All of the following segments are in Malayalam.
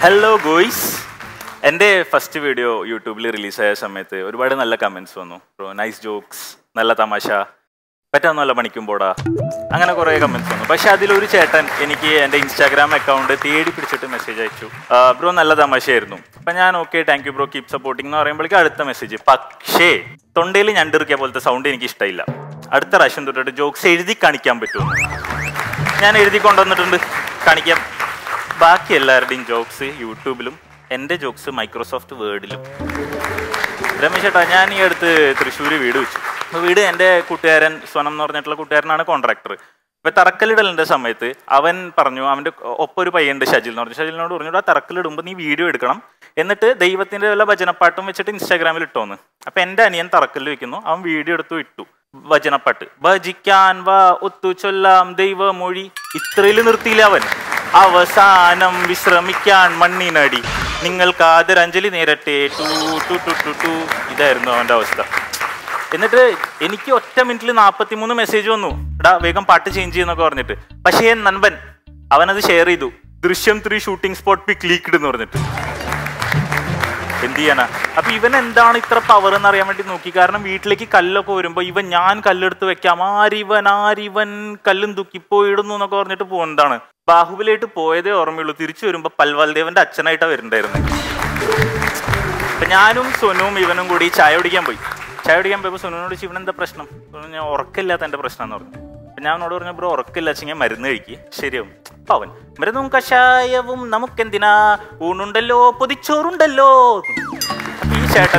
ഹലോ ഗോയ്സ് എൻ്റെ ഫസ്റ്റ് വീഡിയോ യൂട്യൂബിൽ റിലീസായ സമയത്ത് ഒരുപാട് നല്ല കമൻസ് വന്നു ബ്രോ നൈസ് ജോക്സ് നല്ല തമാശ പറ്റാന്നല്ല പണിക്കുമ്പോടാ അങ്ങനെ കുറേ കമൻസ് വന്നു പക്ഷെ അതിലൊരു ചേട്ടൻ എനിക്ക് എൻ്റെ ഇൻസ്റ്റാഗ്രാം അക്കൗണ്ട് തേടി പിടിച്ചിട്ട് മെസ്സേജ് അയച്ചു ബ്രോ നല്ല തമാശയായിരുന്നു അപ്പം ഞാൻ okay thank you bro keep supporting എന്ന് പറയുമ്പോഴേക്കും അടുത്ത മെസ്സേജ് പക്ഷേ തൊണ്ടയിൽ ഞണ്ടിറിക്കിയ പോലത്തെ സൗണ്ട് എനിക്ക് ഇഷ്ടമില്ല അടുത്ത പ്രാവശ്യം തൊട്ടിട്ട് ജോക്സ് എഴുതി കാണിക്കാൻ പറ്റുമോ ഞാൻ എഴുതി കൊണ്ടുവന്നിട്ടുണ്ട് കാണിക്കാം ബാക്കി എല്ലാവരുടെയും ജോക്സ് യൂട്യൂബിലും എൻ്റെ ജോക്സ് മൈക്രോസോഫ്റ്റ് വേർഡിലും രമേശ് ചേട്ടാ ഞാൻ ഈ അടുത്ത് തൃശ്ശൂർ വീട് വെച്ചു അപ്പൊ വീട് എൻ്റെ കൂട്ടുകാരൻ സ്വനം എന്ന് പറഞ്ഞിട്ടുള്ള കൂട്ടുകാരനാണ് കോൺട്രാക്ടർ ഇപ്പൊ തറക്കല്ലിടലിന്റെ സമയത്ത് അവൻ പറഞ്ഞു അവന്റെ ഒപ്പം ഒരു പയ്യുണ്ട് ഷജിൽ എന്ന് പറഞ്ഞു ഷജിലിനോട് പറഞ്ഞു ആ തറക്കല്ലിടുമ്പോൾ നീ വീഡിയോ എടുക്കണം എന്നിട്ട് ദൈവത്തിന്റെ വല്ല ഭജനപ്പാട്ടും വെച്ചിട്ട് ഇൻസ്റ്റാഗ്രാമിൽ ഇട്ടോന്ന് അപ്പൊ എൻ്റെ അനിയൻ തറക്കല്ല് വെക്കുന്നു അവൻ വീഡിയോ എടുത്തു ഇട്ടു ഭജനപ്പാട്ട് ഭജിക്കാൻ വാ ഒത്തു ചൊല്ലാം ദൈവമൊഴി ഇത്രയിൽ നിർത്തിയില്ല അവൻ അവസാനം വിശ്രമിക്കാൻ മണ്ണിനടി നിങ്ങൾക്ക് ആദരാഞ്ജലി നേരട്ടെ ടു ടു ടു ടു ടു ഇതായിരുന്നു അവന്റെ അവസ്ഥ എന്നിട്ട് എനിക്ക് ഒറ്റ മിനിറ്റിൽ നാൽപ്പത്തി മൂന്ന് മെസ്സേജ് വന്നു എടാ വേഗം പാട്ട് ചേഞ്ച് ചെയ്യുന്നൊക്കെ പറഞ്ഞിട്ട് പക്ഷേ നൻപൻ അവനത് ഷെയർ ചെയ്തു Drishyam three shooting spot pic leaked എന്ന് പറഞ്ഞിട്ട് എന്ത് ചെയ്യാനാ അപ്പൊ ഇവൻ എന്താണ് ഇത്ര പവർ എന്ന് അറിയാൻ വേണ്ടി നോക്കി കാരണം വീട്ടിലേക്ക് കല്ലൊക്കെ വരുമ്പോ ഇവൻ ഞാൻ കല്ലെടുത്ത് വെക്കാം ആരിവൻ ആരിവൻ കല്ലും തൂക്കിപ്പോയിടുന്നു എന്നൊക്കെ പറഞ്ഞിട്ട് പോകുന്നതാണ് ബാഹുബലിയായിട്ട് പോയതേ ഓർമ്മയുള്ളൂ തിരിച്ചു വരുമ്പോ പൽവാൽദേവന്റെ അച്ഛനായിട്ടാ വരുന്നുണ്ടായിരുന്നത് അപ്പൊ ഞാനും സൊനുവും ഇവനും കൂടി ചായ കുടിക്കാൻ പോയി ചായ കുടിക്കാൻ പോയപ്പോൾ സൊനുവിനോട് ചോദിച്ചു, ഇവൻ എന്താ പ്രശ്നം പറഞ്ഞു, ഞാൻ ഉറക്കില്ലാത്ത എന്റെ പ്രശ്നം എന്ന് പറഞ്ഞു അപ്പൊ ഞാൻ അവനോട് പറഞ്ഞു ബ്രോ ഉറക്കില്ല വെച്ചെങ്കിൽ മരുന്ന് കഴിക്ക് ശരിയാവും അപ്പൊ അവൻ മരുന്നും കഷായവും നമുക്കെന്തിനാ ഊണുണ്ടല്ലോ പൊതിച്ചോറുണ്ടല്ലോ അപ്പൊ ഈ ചേട്ടൻ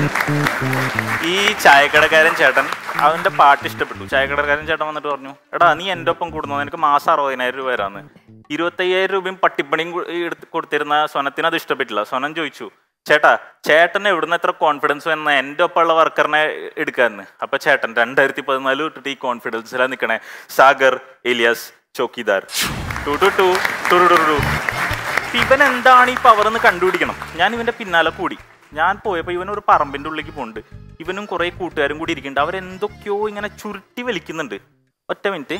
ഈ ചായക്കടക്കാരൻ ചേട്ടൻ അവന്റെ പാട്ട് ഇഷ്ടപ്പെട്ടു ചായക്കടക്കാരൻ ചേട്ടൻ വന്നിട്ട് പറഞ്ഞു എടാ നീ എൻ്റെ ഒപ്പം കൂടുന്നു എനിക്ക് മാസം അറുപതിനായിരം രൂപ തരാന്ന് ഇരുപത്തയ്യായിരം രൂപയും പട്ടിപ്പണിയും കൊ- എടുത്ത് കൊടുത്തിരുന്ന സ്വനത്തിന് അത് ഇഷ്ടപ്പെട്ടില്ല സ്വനം ചോദിച്ചു ചേട്ടാ ചേട്ടന് എവിടുന്ന് എത്ര കോൺഫിഡൻസ് വന്ന എൻ്റെ ഒപ്പമുള്ള വർക്കറിനെ എടുക്കാന്ന് അപ്പൊ ചേട്ടൻ രണ്ടായിരത്തി പതിനാല് തൊട്ടിട്ട് ഈ കോൺഫിഡൻസിലാണ് നിൽക്കണേ സാഗർ എലിയാസ് ചോക്കിദാർ ടു ടു ടു ടു ടു ടു ഇവൻ എന്താണ് ഈ പവർ എന്ന് കണ്ടുപിടിക്കണം ഞാൻ ഇവന്റെ പിന്നാലെ കൂടി ഞാൻ പോയപ്പോൾ ഇവൻ ഒരു പറമ്പിന്റെ ഉള്ളിലേക്ക് പോകുന്നുണ്ട് ഇവനും കുറെ കൂട്ടുകാരും കൂടി ഇരിക്കുന്നുണ്ട് അവരെന്തൊക്കെയോ ഇങ്ങനെ ചുരുട്ടി വലിക്കുന്നുണ്ട് ഒറ്റ മിനിറ്റ്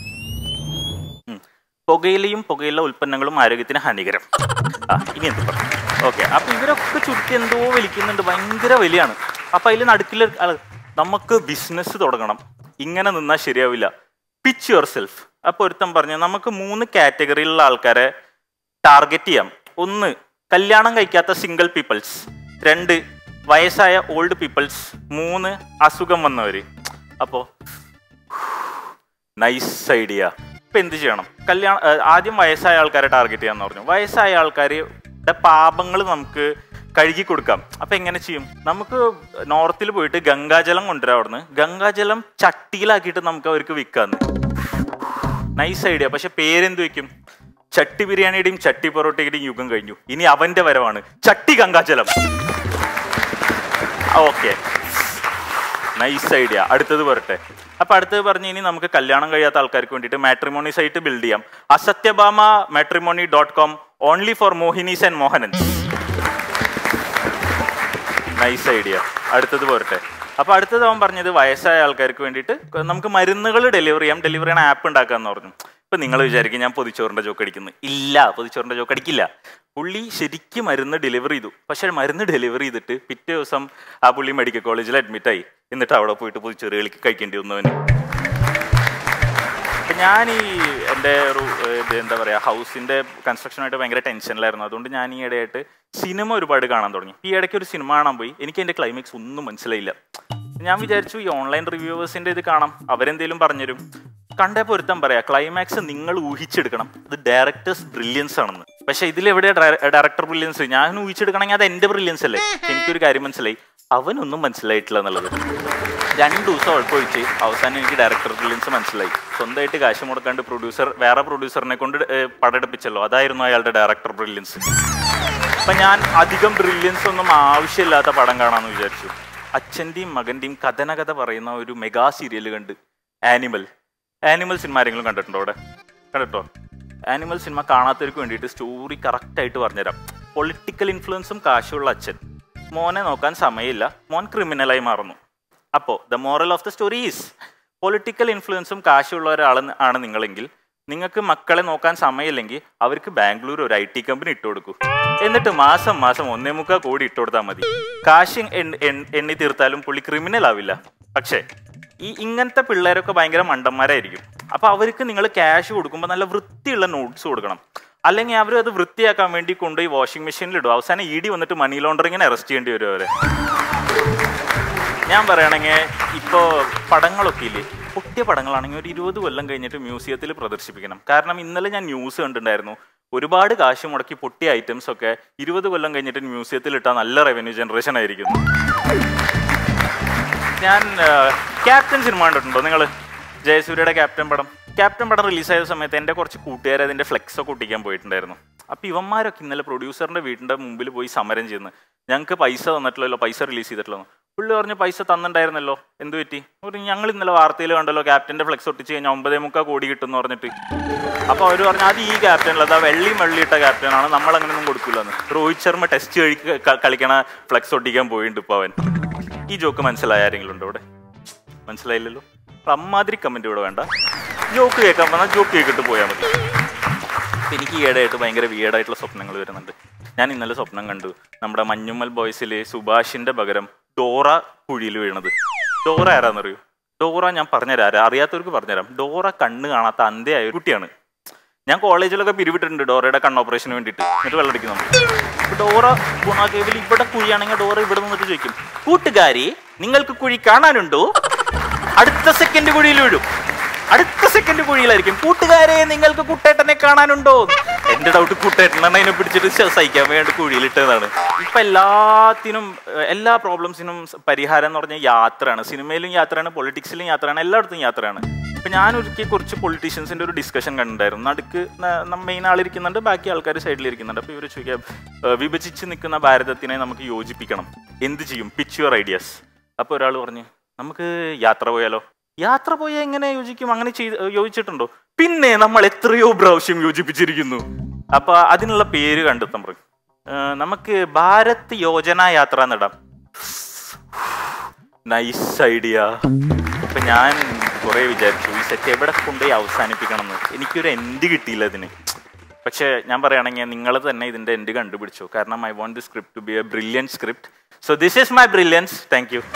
ഉം. പുകയിലയും പുകയില ഉൽപ്പന്നങ്ങളും ആരോഗ്യത്തിന് ഹാനികരം ആ ഇനി എന്ത് പറഞ്ഞു ഓക്കെ അപ്പൊ ഇവരൊക്കെ ചുരുട്ടി എന്തോ വലിക്കുന്നുണ്ട് ഭയങ്കര വലിയാണ് അപ്പൊ അതിൽ നടുക്കിൽ നമുക്ക് ബിസിനസ് തുടങ്ങണം ഇങ്ങനെ നിന്നാൽ ശരിയാവില്ല പിച്ച് യുവർ സെൽഫ് അപ്പൊ ഒരുത്തൻ പറഞ്ഞു നമുക്ക് മൂന്ന് കാറ്റഗറിയിലുള്ള ആൾക്കാരെ ടാർഗറ്റ് ചെയ്യാം ഒന്ന് കല്യാണം കഴിക്കാത്ത സിംഗിൾ പീപ്പിൾസ് രണ്ട് വയസ്സായ ഓൾഡ് പീപ്പിൾസ് മൂന്ന് അസുഖം വന്നവര് അപ്പോ നൈസ് ഐഡിയ ഇപ്പൊ എന്ത് ചെയ്യണം കല്യാണം ഏർ ആദ്യം വയസ്സായ ആൾക്കാരെ ടാർഗറ്റ് ചെയ്യാന്ന് പറഞ്ഞു വയസ്സായ ആൾക്കാരുടെ പാപങ്ങൾ നമുക്ക് കഴുകി കൊടുക്കാം അപ്പൊ എങ്ങനെ ചെയ്യും നമുക്ക് നോർത്തിൽ പോയിട്ട് ഗംഗാജലം കൊണ്ടുവരാം അവിടുന്ന് ഗംഗാജലം ചട്ടിയിലാക്കിയിട്ട് നമുക്ക് അവർക്ക് വിൽക്കാന്ന് നൈസ് ഐഡിയ പക്ഷെ പേരെന്ത് വെക്കും ചട്ടി ബിരിയാണിയുടെയും ചട്ടി പൊറോട്ടയുടെയും യുഗം കഴിഞ്ഞു ഇനി അവന്റെ വരവാണ് ചട്ടി ഗംഗാജലം ഓക്കെ നൈസ് ഐഡിയ അടുത്തത് വരട്ടെ അപ്പൊ അടുത്തത് പറഞ്ഞ് ഇനി നമുക്ക് കല്യാണം കഴിയാത്ത ആൾക്കാർക്ക് വേണ്ടിയിട്ട് മാട്രിമോണി സൈറ്റ് ബിൽഡ് ചെയ്യാം അസത്യഭാമ matrimony dot com only for മോഹിനീസ് ആൻഡ് മോഹനൻസ് നൈസ് ഐഡിയ അടുത്തത് പോരട്ടെ അപ്പൊ അടുത്തത് അവൻ പറഞ്ഞത് വയസ്സായ ആൾക്കാർക്ക് വേണ്ടിയിട്ട് നമുക്ക് മരുന്നുകൾ ഡെലിവറി ചെയ്യാം ഡെലിവറി ചെയ്യണ ആപ്പ് ഉണ്ടാക്കാന്ന് പറഞ്ഞു ഇപ്പൊ നിങ്ങൾ വിചാരിക്കും ഞാൻ പൊതിച്ചോറിന്റെ ജോക്ക് അടിക്കുന്നു ഇല്ല പൊതിച്ചോറിന്റെ ജോക്ക് അടിക്കില്ല പുള്ളി ശരിക്കും മരുന്ന് ഡെലിവറി ചെയ്തു പക്ഷെ മരുന്ന് ഡെലിവറി ചെയ്തിട്ട് പിറ്റേ ദിവസം ആ പുള്ളി മെഡിക്കൽ കോളേജിൽ അഡ്മിറ്റ് ആയി എന്നിട്ട് അവിടെ പോയിട്ട് പൊതിച്ചോറുകൾക്ക് കഴിക്കേണ്ടി വന്നു അവന് അപ്പൊ ഞാൻ ഈ എൻ്റെ ഒരു ഏർ, ഇത് എന്താ പറയാ ഹൗസിന്റെ കൺസ്ട്രക്ഷനായിട്ട് ഭയങ്കര ടെൻഷനിലായിരുന്നു അതുകൊണ്ട് ഞാൻ ഈ ഇടയായിട്ട് സിനിമ ഒരുപാട് കാണാൻ തുടങ്ങി ഈ ഇടയ്ക്ക് ഒരു സിനിമ കാണാൻ പോയി എനിക്ക് അതിന്റെ ക്ലൈമാക്സ് ഒന്നും മനസ്സിലായില്ല ഞാൻ വിചാരിച്ചു ഈ ഓൺലൈൻ റിവ്യൂവേഴ്സിന്റെ ഇത് കാണാം അവരെന്തേലും പറഞ്ഞുതരും കണ്ടേ പൊരുത്തം പറയാ ക്ലൈമാക്സ് നിങ്ങൾ ഊഹിച്ചെടുക്കണം ഇത് ഡയറക്ടേഴ്സ് ബ്രില്യൻസ് ആണെന്ന് പക്ഷെ ഇതിലെവിടെയാ ഡയറക്ടർ ബ്രില്യൻസ് ഞാൻ ഊഹിച്ചെടുക്കണമെങ്കിൽ അത് എന്റെ ബ്രില്യൻസ് അല്ലേ എനിക്കൊരു കാര്യം മനസ്സിലായി അവനൊന്നും മനസ്സിലായിട്ടില്ല എന്നുള്ളത് രണ്ടു ദിവസം ഉഴപ്പൊഴിച്ച് അവസാനം എനിക്ക് ഡയറക്ടർ ബ്രില്യൻസ് മനസ്സിലായി സ്വന്തമായിട്ട് കാശ് മുടക്കാണ്ട് പ്രൊഡ്യൂസർ വേറെ പ്രൊഡ്യൂസറിനെ കൊണ്ട് ഏർ, പടമെടുപ്പിച്ചല്ലോ അതായിരുന്നു അയാളുടെ ഡയറക്ടർ ബ്രില്യൻസ് അപ്പൊ ഞാൻ അധികം ബ്രില്യൻസ് ഒന്നും ആവശ്യമില്ലാത്ത പടം കാണാമെന്ന് വിചാരിച്ചു അച്ഛൻ്റെയും മകൻ്റെയും കഥനകഥ പറയുന്ന ഒരു മെഗാ സീരിയൽ കണ്ട് ആനിമൽ ആനിമൽ സിനിമ ആരെങ്കിലും കണ്ടിട്ടുണ്ടോ അവിടെ കണ്ടിട്ടോ ആനിമൽ സിനിമ കാണാത്തവർക്ക് വേണ്ടിയിട്ട് സ്റ്റോറി കറക്റ്റ് ആയിട്ട് പറഞ്ഞുതരാം പൊളിറ്റിക്കൽ ഇൻഫ്ലുവൻസും കാശുള്ള അച്ഛൻ മോനെ നോക്കാൻ സമയമില്ല മോൻ ക്രിമിനലായി മാറുന്നു അപ്പോൾ the moral of the story is political ഇൻഫ്ലുവൻസും കാശുള്ള ഒരാൾ ആണ് നിങ്ങളെങ്കിൽ നിങ്ങൾക്ക് മക്കളെ നോക്കാൻ സമയമില്ലെങ്കിൽ അവർക്ക് ബാംഗ്ലൂർ ഒരു ഐ ടി കമ്പനി ഇട്ട് കൊടുക്കൂ എന്നിട്ട് മാസം മാസം ഒന്നേ മുക്കാൽ കോടി ഇട്ട് കൊടുത്താൽ മതി കാശ് എണ്ണ- എണ്ണ- എണ്ണി തീർത്താലും പുള്ളി ക്രിമിനൽ ആവില്ല പക്ഷേ ഈ ഇങ്ങനത്തെ പിള്ളേരൊക്കെ ഭയങ്കര മണ്ടന്മാരായിരിക്കും അപ്പൊ അവർക്ക് നിങ്ങൾ ക്യാഷ് കൊടുക്കുമ്പോൾ നല്ല വൃത്തിയുള്ള നോട്ട്സ് കൊടുക്കണം അല്ലെങ്കിൽ അവർ അത് വൃത്തിയാക്കാൻ വേണ്ടി കൊണ്ടുപോയി വാഷിംഗ് മെഷീനിൽ ഇടും അവസാനം ഇ ഡി വന്നിട്ട് മണി ലോണ്ടറിങ്ങിനെ അറസ്റ്റ് ചെയ്യേണ്ടി വരും അവരെ ഞാൻ പറയുകയാണെങ്കിൽ ഇപ്പോൾ പടങ്ങളൊക്കെ ഇല്ലേ പൊട്ടിയ പടങ്ങളാണെങ്കിൽ ഒരു ഇരുപത് കൊല്ലം കഴിഞ്ഞിട്ട് മ്യൂസിയത്തിൽ പ്രദർശിപ്പിക്കണം കാരണം ഇന്നലെ ഞാൻ ന്യൂസ് കണ്ടിട്ടുണ്ടായിരുന്നു ഒരുപാട് കാശ് മുടക്കി പൊട്ടിയ ഐറ്റംസ് ഒക്കെ ഇരുപത് കൊല്ലം കഴിഞ്ഞിട്ട് മ്യൂസിയത്തിൽ ഇട്ടാൽ നല്ല റവന്യൂ ജനറേഷൻ ആയിരിക്കും ഞാൻ ക്യാപ്റ്റൻ സിനിമ കണ്ടിട്ടുണ്ടോ നിങ്ങൾ ജയസൂര്യയുടെ ക്യാപ്റ്റൻ പടം ക്യാപ്റ്റൻ പടം റിലീസായ സമയത്ത് എൻ്റെ കുറച്ച് കൂട്ടുകാർ അതിൻ്റെ ഫ്ലെക്സ് ഒക്കെ ഒട്ടിക്കാൻ പോയിട്ടുണ്ടായിരുന്നു അപ്പോൾ ഇവന്മാരൊക്കെ ഇന്നലെ പ്രൊഡ്യൂസറിൻ്റെ വീടിൻ്റെ മുമ്പിൽ പോയി സമരം ചെയ്യുന്നു ഞങ്ങൾക്ക് പൈസ തന്നിട്ടില്ലല്ലോ പൈസ റിലീസ് ചെയ്തിട്ടില്ലല്ലോ പുള്ളി പറഞ്ഞ് പൈസ തന്നിട്ടുണ്ടായിരുന്നല്ലോ എന്ത് പറ്റി പറഞ്ഞു ഞങ്ങൾ ഇന്നലെ വാർത്തയിൽ കണ്ടല്ലോ ക്യാപ്റ്റൻ്റെ ഫ്ലെക്സ് ഒട്ടിച്ച് കഴിഞ്ഞാൽ ഒമ്പതേ മുക്കാൽ കോടി കിട്ടും എന്ന് പറഞ്ഞിട്ട് അപ്പോൾ അവർ പറഞ്ഞു അത് ഈ ക്യാപ്റ്റനല്ല അതാ വെള്ളിയും വെള്ളിയിട്ട ക്യാപ്റ്റനാണ് നമ്മൾ അങ്ങനെയൊന്നും കൊടുക്കില്ലെന്ന് രോഹിത് ശർമ്മ ടെസ്റ്റ് കഴി ക- കളിക്കണ ഫ്ലെക്സ് ഒട്ടിക്കാൻ പോയിട്ടുണ്ട് ഇപ്പോൾ അവൻ ഈ ജോക്ക് മനസ്സിലായ ആരെങ്കിലും ഉണ്ടോ ഇവിടെ മനസ്സിലായില്ലല്ലോ അപ്പൊ അമ്മാതിരി കമന്റ് ഇവിടെ വേണ്ട ജോക്ക് കേൾക്കാൻ പറഞ്ഞാൽ ജോക്ക് കേൾക്കിട്ട് പോയാൽ മതി അപ്പൊ എനിക്ക് ഈയിടെയായിട്ട് ഭയങ്കര വിയേഡായിട്ടുള്ള സ്വപ്നങ്ങൾ വരുന്നുണ്ട് ഞാൻ ഇന്നലെ സ്വപ്നം കണ്ടു നമ്മുടെ മഞ്ഞുമ്മൽ ബോയ്സിലെ സുഭാഷിന്റെ പകരം ഡോറ കുഴിയിൽ വീണത് ഡോറ ആരാന്നറിയോ ഡോറ ഞാൻ പറഞ്ഞുതരാം ആരാ അറിയാത്തവർക്ക് പറഞ്ഞുതരാം ഡോറ കണ്ണ് കാണാത്ത അന്ധയായ ഒരു കുട്ടിയാണ് ഞാൻ കോളേജിലൊക്കെ പിരിവിട്ടിട്ടുണ്ട് ഡോറയുടെ കണ്ണ് ഓപ്പറേഷന് വേണ്ടിയിട്ട് എന്നിട്ട് വെള്ളമടിക്കുന്നുണ്ട് അപ്പൊ ഡോറ ഗുണ കേവിൽ ഇവിടെ കുഴിയാണെങ്കിൽ ഡോറ ഇവിടെ നിന്നിട്ട് ചോദിക്കും കൂട്ടുകാരി നിങ്ങൾക്ക് കുഴി കാണാനുണ്ടോ അടുത്ത സെക്കൻഡ് കുഴിയിൽ വീഴും അടുത്ത സെക്കൻഡ് കുഴിയിലായിരിക്കും കൂട്ടുകാരെ നിങ്ങൾക്ക് കുട്ടേട്ടനെ കാണാനുണ്ടോ എന്റെ ഡൗട്ട് കുട്ടേട്ടനാണ് അതിനെ പിടിച്ചിട്ട് ശ- സഹിക്കാൻ വേണ്ടി കുഴിയിലിട്ടതാണ് ഇപ്പൊ എല്ലാത്തിനും ഏഹ്, എല്ലാ പ്രോബ്ലംസിനും സ- പരിഹാരം എന്ന് പറഞ്ഞാൽ യാത്രയാണ് സിനിമയിലും യാത്രയാണ് പൊളിറ്റിക്സിലും യാത്രയാണ് എല്ലായിടത്തും യാത്രയാണ് ഇപ്പൊ ഞാൻ ഒരിക്കൽ കുറച്ച് പൊളിറ്റീഷ്യൻസിന്റെ ഒരു ഡിസ്കഷൻ കണ്ടിട്ടുണ്ടായിരുന്നു നടുക്ക് മെയിൻ ആളിരിക്കുന്നുണ്ട് ബാക്കി ആൾക്കാർ സൈഡിൽ ഇരിക്കുന്നുണ്ട് അപ്പൊ ഇവർ ചോദിക്കാം ഏഹ്, വിഭജിച്ച് നിൽക്കുന്ന ഭാരതത്തിനെ നമുക്ക് യോജിപ്പിക്കണം എന്ത് ചെയ്യും പിച്ച് യുവർ ഐഡിയാസ് അപ്പൊ ഒരാൾ പറഞ്ഞു നമുക്ക് യാത്ര പോയാലോ യാത്ര പോയാൽ എങ്ങനെ യോജിക്കും അങ്ങനെ ചെയ്ത് യോജിച്ചിട്ടുണ്ടോ പിന്നെ നമ്മൾ എത്രയോ പ്രാവശ്യം യോജിപ്പിച്ചിരിക്കുന്നു അപ്പൊ അതിനുള്ള പേര് കണ്ടെത്താൻ പറയും ഏഹ്, നമുക്ക് ഭാരത് യോജന യാത്ര എന്നിടാം നൈസ് ഐഡിയ ഇപ്പൊ ഞാൻ കുറെ വിചാരിച്ചു ഈ സെറ്റ് എവിടെ കൊണ്ടുപോയി അവസാനിപ്പിക്കണം എന്ന് എനിക്കൊരു എൻഡ് കിട്ടിയില്ല ഇതിന് പക്ഷേ ഞാൻ പറയുകയാണെങ്കിൽ നിങ്ങൾ തന്നെ ഇതിന്റെ എൻഡ് കണ്ടുപിടിച്ചു കാരണം I want the script to be a brilliant script so this is my brilliance thank you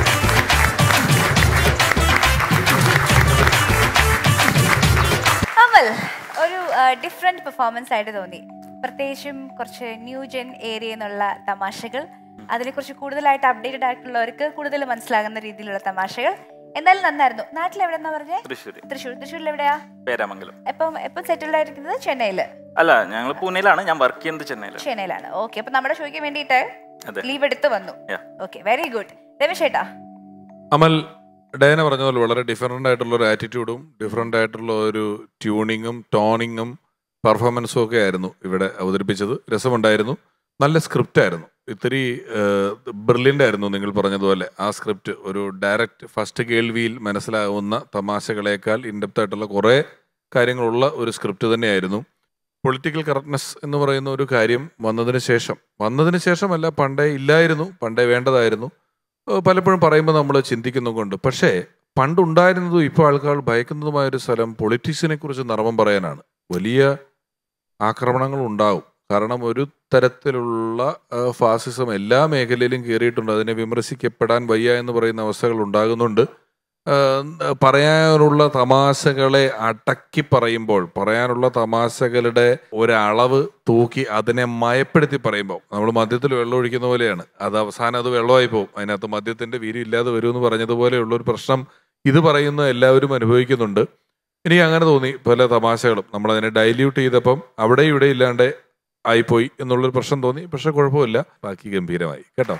Amal ഒരു ഡിഫറെന്റ് പെർഫോമൻസ് ആയിട്ട് തോന്നി പ്രത്യേകിച്ചും കുറച്ച് ന്യൂ ജെൻ ഏരിയ എന്നുള്ള തമാശകൾ അതിനെക്കുറിച്ച് കൂടുതലായിട്ട് അപ്ഡേറ്റഡ് ആയിട്ടുള്ളവർക്ക് കൂടുതൽ മനസ്സിലാകുന്ന രീതിയിലുള്ള തമാശകൾ എന്തായാലും നന്നായിരുന്നു നാട്ടിൽ എവിടെന്നാ പറഞ്ഞേ തൃശ്ശൂർ തൃശ്ശൂർ തൃശ്ശൂരിൽ എവിടെയാ പേരാമംഗലം എപ്പം എപ്പം സെറ്റിൽഡ് ആയിരിക്കുന്നത് ചെന്നൈയിൽ അല്ല ഞങ്ങൾ പൂനെയിലാണ് ഞാൻ വർക്ക് ചെയ്യുന്നത് ചെന്നൈയിലാണ് ചെന്നൈയിലാണ് ഓക്കെ അപ്പൊ നമ്മുടെ ഷോയ്ക്ക് വേണ്ടിയിട്ട് അതെ. ലീവ് എടുത്ത് വന്നു Yeah. Okay very good Ramesh ഏട്ടാ അമൽ ഡയന പറഞ്ഞ പോലെ വളരെ ഡിഫറെൻ്റ് ആയിട്ടുള്ള ഒരു ആറ്റിറ്റ്യൂഡും ഡിഫറെൻ്റ് ആയിട്ടുള്ള ഒരു ട്യൂണിങ്ങും ടോണിങ്ങും പെർഫോമൻസും ഒക്കെ ആയിരുന്നു ഇവിടെ അവതരിപ്പിച്ചത് രസമുണ്ടായിരുന്നു നല്ല സ്ക്രിപ്റ്റ് ആയിരുന്നു ഇത്തിരി ബ്രില്യൻ്റ് ആയിരുന്നു നിങ്ങൾ പറഞ്ഞതുപോലെ ആ സ്ക്രിപ്റ്റ് ഒരു ഡയറക്റ്റ് ഫസ്റ്റ് കേൾവിയിൽ മനസ്സിലാവുന്ന തമാശകളേക്കാൾ ഇൻഡെപ്ത് ആയിട്ടുള്ള കുറേ കാര്യങ്ങളുള്ള ഒരു സ്ക്രിപ്റ്റ് തന്നെയായിരുന്നു പൊളിറ്റിക്കൽ കറക്റ്റ്നെസ് എന്ന് പറയുന്ന ഒരു കാര്യം വന്നതിന് ശേഷം വന്നതിന് ശേഷമല്ല പണ്ടേ ഇല്ലായിരുന്നു പണ്ടേ വേണ്ടതായിരുന്നു ഏഹ് പലപ്പോഴും പറയുമ്പോൾ നമ്മൾ ചിന്തിക്കുന്നുമുണ്ട് പക്ഷേ പണ്ടുണ്ടായിരുന്നതും ഇപ്പോൾ ആൾക്കാർ ഭയക്കുന്നതുമായ ഒരു സ്ഥലം പൊളിറ്റിക്സിനെ കുറിച്ച് നർമ്മം പറയാനാണ് വലിയ ആക്രമണങ്ങൾ ഉണ്ടാവും കാരണം ഒരു തരത്തിലുള്ള ഏഹ്, ഫാസിസം എല്ലാ മേഖലയിലും കയറിയിട്ടുണ്ട് അതിനെ വിമർശിക്കപ്പെടാൻ വയ്യ എന്ന് പറയുന്ന അവസ്ഥകൾ ഉണ്ടാകുന്നുണ്ട് ഏഹ്, പറയാനുള്ള തമാശകളെ അടക്കി പറയുമ്പോൾ പറയാനുള്ള തമാശകളുടെ ഒരളവ് തൂക്കി അതിനെ മയപ്പെടുത്തി പറയുമ്പോൾ നമ്മൾ മദ്യത്തിൽ വെള്ളം ഒഴിക്കുന്ന പോലെയാണ് അത് അവസാനം അത് വെള്ളമായി പോകും അതിനകത്ത് മദ്യത്തിന്റെ വീര്യം ഇല്ലാതെ വരുമെന്ന് പറഞ്ഞതുപോലെയുള്ള ഒരു പ്രശ്നം ഇത് പറയുന്ന എല്ലാവരും അനുഭവിക്കുന്നുണ്ട് എനിക്ക് അങ്ങനെ തോന്നി പല തമാശകളും നമ്മൾ അതിനെ ഡൈല്യൂട്ട് ചെയ്തപ്പം അവിടെ ഇവിടെ ഇല്ലാണ്ട് ആയിപ്പോയി എന്നുള്ളൊരു പ്രശ്നം തോന്നി പക്ഷെ കുഴപ്പമില്ല ബാക്കി ഗംഭീരമായി കേട്ടോ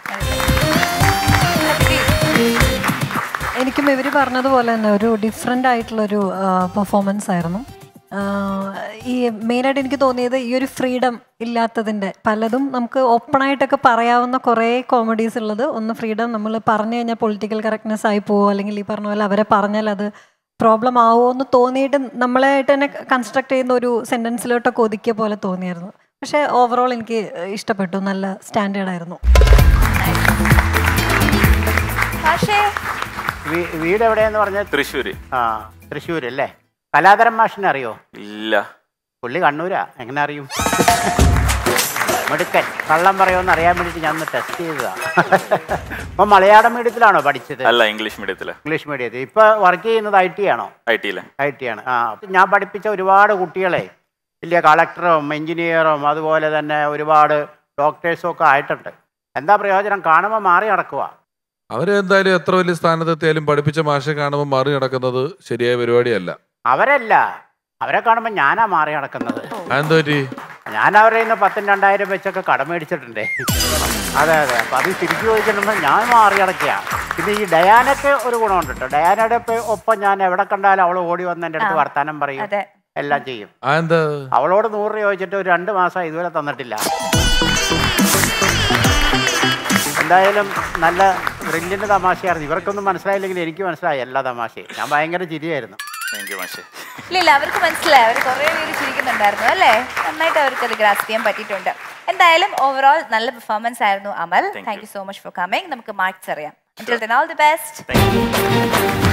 എനിക്കും ഇവർ പറഞ്ഞതുപോലെ തന്നെ ഒരു ഡിഫറെൻ്റ് ആയിട്ടുള്ളൊരു പെർഫോമൻസ് ആയിരുന്നു ആ, ഈ മെയിനായിട്ട് എനിക്ക് തോന്നിയത് ഈ ഒരു ഫ്രീഡം ഇല്ലാത്തതിൻ്റെ പലതും നമുക്ക് ഓപ്പണായിട്ടൊക്കെ പറയാവുന്ന കുറേ കോമഡീസ് ഉള്ളത് ഒന്ന് ഫ്രീഡം നമ്മൾ പറഞ്ഞു കഴിഞ്ഞാൽ പൊളിറ്റിക്കൽ കറക്റ്റ്നെസ് ആയി പോവോ അല്ലെങ്കിൽ ഈ പറഞ്ഞ പോലെ അവരെ പറഞ്ഞാൽ അത് പ്രോബ്ലം ആവുമോ എന്ന് തോന്നിയിട്ട് നമ്മളായിട്ട് തന്നെ കൺസ്ട്രക്ട് ചെയ്യുന്ന ഒരു സെൻറ്റൻസിലോട്ടൊക്കെ ഒതുക്കിയ പോലെ തോന്നിയായിരുന്നു പക്ഷേ ഓവറോൾ എനിക്ക് ഇഷ്ടപ്പെട്ടു നല്ല സ്റ്റാൻഡേർഡ് ആയിരുന്നു പക്ഷേ വീ- വീട് എവിടെയെന്ന് പറഞ്ഞ തൃശ്ശൂര് ആ തൃശ്ശൂർ അല്ലേ കലാധരൻ മാഷിനെ അറിയോ ഇല്ല പുള്ളി കണ്ണൂരാ എങ്ങനെ അറിയും മിടുക്കൻ കള്ളം പറയുമെന്ന് അറിയാൻ വേണ്ടിയിട്ട് ഞാൻ ഒന്ന് ടെസ്റ്റ് ചെയ്തതാ അപ്പൊ മലയാളം മീഡിയത്തിലാണോ പഠിച്ചത് അല്ല ഇംഗ്ലീഷ് മീഡിയത്തില് ഇംഗ്ലീഷ് മീഡിയത്തിൽ ഇപ്പൊ വർക്ക് ചെയ്യുന്നത് ഐ ടി ആണോ ഐ ടിയിലെ ഐ ടി ആണ് ആ അപ്പൊ ഞാൻ പഠിപ്പിച്ച ഒരുപാട് കുട്ടികളെ വലിയ കളക്ടറും എഞ്ചിനീയറും അതുപോലെ തന്നെ ഒരുപാട് ഡോക്ടേഴ്സും ഒക്കെ ആയിട്ടുണ്ട് എന്താ പ്രയോജനം കാണുമ്പോൾ മാറി നടക്കുക അവരെന്തായാലും എത്ര വലിയ സ്ഥാനത്തെത്തിയാലും പഠിപ്പിച്ച മാഷെ കാണുമ്പോൾ മാറി നടക്കുന്നത് ശരിയായ പരിപാടിയല്ല അവരല്ല അവരെ കാണുമ്പോൾ ഞാനാ മാറി നടക്കുന്നത് അതെന്താ പറ്റി ഞാൻ അവരെ ഇന്ന് പത്തും രണ്ടായിരം വെച്ചൊക്കെ കടം മേടിച്ചിട്ടുണ്ടേ അതെ അതെ അപ്പൊ അത് തിരിച്ചു ചോദിച്ചിട്ടുണ്ടെങ്കിൽ ഞാൻ മാറി നടക്കുക പിന്നെ ഈ ഡയാനക്ക് ഒരു ഗുണമുണ്ട് കേട്ടോ ഡയാനയുടെ ഇപ്പൊ ഒപ്പം ഞാൻ എവിടെ കണ്ടാലും അവൾ ഓടി വന്ന് എൻ്റെ അടുത്ത് ആ. വർത്താനം പറയും അതെ എല്ലാം ചെയ്യും അതെന്താ അവളോട് നൂറ് രൂപ ചോദിച്ചിട്ട് ഒരു രണ്ട് മാസം ഇതുവരെ തന്നിട്ടില്ല എന്തായാലും നല്ല ബ്രില്യൻ്റ് തമാശയായിരുന്നു ഇവർക്കൊന്നും മനസ്സിലായില്ലെങ്കിൽ എനിക്ക് മനസ്സിലായി എല്ലാ തമാശയും ഞാൻ ഭയങ്കര ചിരിയായിരുന്നു താങ്ക് യു മാഷേ ഇല്ല ഇല്ല അവർക്ക് മനസ്സിലായി അവർ കുറേ പേര് ചിരിക്കുന്നുണ്ടായിരുന്നു അല്ലേ നന്നായിട്ട് അവർക്ക് അത് ഗ്രാസ് ചെയ്യാൻ പറ്റിയിട്ടുണ്ട് എന്തായാലും ഓവറോൾ നല്ല പെർഫോമൻസ് ആയിരുന്നു Amal Thank thank you. You so much for coming നമുക്ക് മാർക്സ് അറിയാം Until then, all the best. Thank U